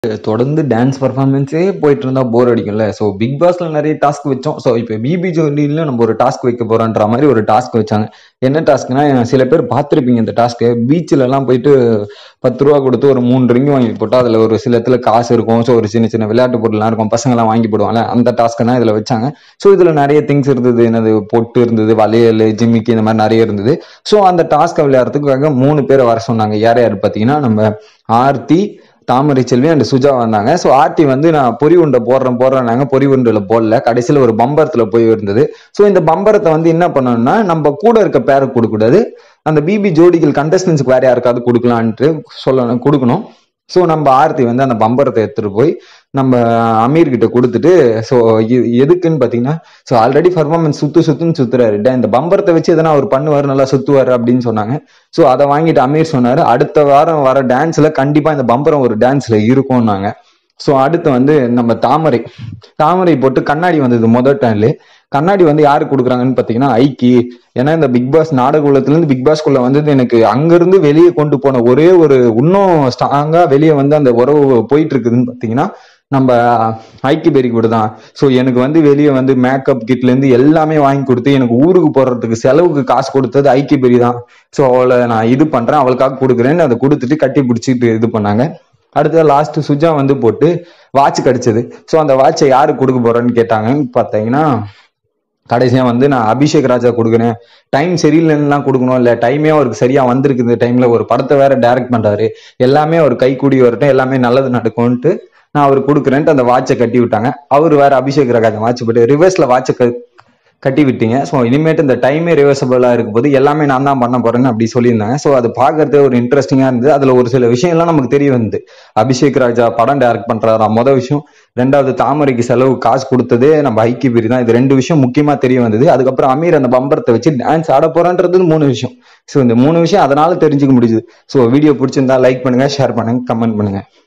தொடர்ந்து டான்ஸ் பர்ஃபார்மன்ஸே போயிட்டு இருந்தா போர் அடிக்கும்ல ஸோ பிக் பாஸ்ல நிறைய டாஸ்க் வச்சோம் ஸோ இப்போ பிபி ஜோடியில நம்ம ஒரு டாஸ்க் வைக்க போறோன்ற மாதிரி ஒரு டாஸ்க் வச்சாங்க என்ன டாஸ்க்னா சில பேர் பார்த்துருப்பீங்க இந்த டாஸ்க்கு பீச்சில் எல்லாம் போயிட்டு பத்து ரூபா கொடுத்து ஒரு மூணு ரிங்கு வாங்கி போட்டால் அதில் ஒரு சில இடத்துல காசு இருக்கும் ஸோ ஒரு சின்ன சின்ன விளையாட்டு பொருள்லாம் இருக்கும் பசங்களாம் வாங்கி போடுவாங்கல்ல அந்த டாஸ்க்கை தான் இதில் வச்சாங்க ஸோ இதில் நிறைய திங்ஸ் இருந்தது என்னது பொட்டு இருந்தது வளையல் ஜிம்மிக்கு இந்த மாதிரி நிறைய இருந்தது ஸோ அந்த டாஸ்க்கை விளையாடுறதுக்காக மூணு பேரை வர சொன்னாங்க யார் யார் பார்த்தீங்கன்னா நம்ம ஆர்த்தி தாமரை செல்வி அண்ட் சுஜா வந்தாங்க ஸோ ஆர்டி வந்து நான் பொறி உண்டை போடுறேன் போடுறேன்னாங்க பொறி உண்டில் போடல கடைசியில் ஒரு பம்பரத்தில் போய் இருந்தது ஸோ இந்த பம்பரத்தை வந்து என்ன பண்ணணும்னா நம்ம கூட இருக்க பேருக்கு கொடுக்கக்கூடாது அந்த பிபி ஜோடிகள் கண்டஸ்டன்ஸுக்கு வேற யாருக்காவது கொடுக்கலான்ட்டு சொல்லணும் கொடுக்கணும் ஸோ நம்ம ஆர்த்தி வந்து அந்த பம்பரத்தை எடுத்துட்டு போய் நம்ம அமீர் கிட்ட கொடுத்துட்டு ஸோ எதுக்குன்னு பார்த்தீங்கன்னா ஸோ ஆல்ரெடி பர்ஃபார்மன்ஸ் சுத்து சுத்துன்னு சுத்துறாரு டே, இந்த பம்பரத்தை வச்சு எதனா அவர் பண்ணுவார் நல்லா சுத்துவார் அப்படின்னு சொன்னாங்க ஸோ அதை வாங்கிட்டு அமீர் சொன்னாரு அடுத்த வாரம் வர டான்ஸ்ல கண்டிப்பா இந்த பம்பரம் ஒரு டான்ஸ்ல இருக்கும்னாங்க ஸோ அடுத்து வந்து நம்ம தாமரை தாமரை போட்டு கண்ணாடி வந்தது முதல் டைம்ல கண்ணாடி வந்து யாரு கொடுக்குறாங்கன்னு பார்த்தீங்கன்னா ஐக்கி ஏன்னா இந்த பிக் பாஸ் நாடக உலகத்துல பிக் பாஸ்குள்ள வந்தது எனக்கு அங்கிருந்து வெளியே கொண்டு போன ஒரே ஒரு இன்னும் ஸ்ட்ராங்கா வெளியே வந்து அந்த உறவு போயிட்டு இருக்குதுன்னு பார்த்தீங்கன்னா நம்ம ஐக்கி பெரி கூட தான் ஸோ எனக்கு வந்து வெளியே வந்து மேக்கப் கிட்ல இருந்து எல்லாமே வாங்கி கொடுத்து எனக்கு ஊருக்கு போறதுக்கு செலவுக்கு காசு கொடுத்தது ஐக்கி பெரி தான் ஸோ அவளை நான் இது பண்றேன் அவளுக்காக கொடுக்குறேன்னு அதை கொடுத்துட்டு கட்டி பிடிச்சிட்டு இது பண்ணாங்க அடுத்த லாஸ்ட் சுஜா வந்து போட்டு வாட்ச் கிடைச்சது ஸோ அந்த வாட்சை யாருக்கு கொடுக்க போறேன்னு கேட்டாங்கன்னு பார்த்தீங்கன்னா கடைசியா வந்து நான் அபிஷேக் ராஜா கொடுக்குறேன் டைம் சரியில்லைன்னுலாம் கொடுக்கணும் இல்ல டைமே அவருக்கு சரியா வந்திருக்கு இந்த டைம்ல ஒரு படத்தை வேற டைரக்ட் பண்றாரு எல்லாமே அவர் கை கூடி வரட்டும் எல்லாமே நல்லது நடக்கும்ட்டு நான் அவர் கொடுக்குறேன்ட்டு அந்த வாட்சை கட்டி விட்டாங்க அவர் வேற அபிஷேக் ராஜா வாட்ச் போட்டு ரிவர்ஸ்ல வாட்சை க கட்டி விட்டீங்க ஸோ இனிமேட்டு இந்த டைமே ரிவர்சபிளாக இருக்கும் போது எல்லாமே நான் தான் பண்ண போறேன்னு அப்படி சொல்லியிருந்தாங்க ஸோ அது பார்க்கறதே ஒரு இன்ட்ரெஸ்டிங்காக இருந்தது அதில் ஒரு சில விஷயம்லாம் நமக்கு தெரிய வந்தது அபிஷேக் ராஜா படம் டைரக்ட் பண்றாரா மொதல் விஷயம் ரெண்டாவது தாமரைக்கு செலவு காசு கொடுத்ததே நம்ம ஐக்கி பிரி தான் இது ரெண்டு விஷயம் முக்கியமா தெரிய வந்தது அதுக்கப்புறம் அமீர் அந்த பம்பரத்தை வச்சு டான்ஸ் ஆட போறான்றது மூணு விஷயம் ஸோ இந்த மூணு விஷயம் அதனால தெரிஞ்சுக்க முடியுது ஸோ வீடியோ பிடிச்சிருந்தா லைக் பண்ணுங்க ஷேர் பண்ணுங்க கமெண்ட் பண்ணுங்க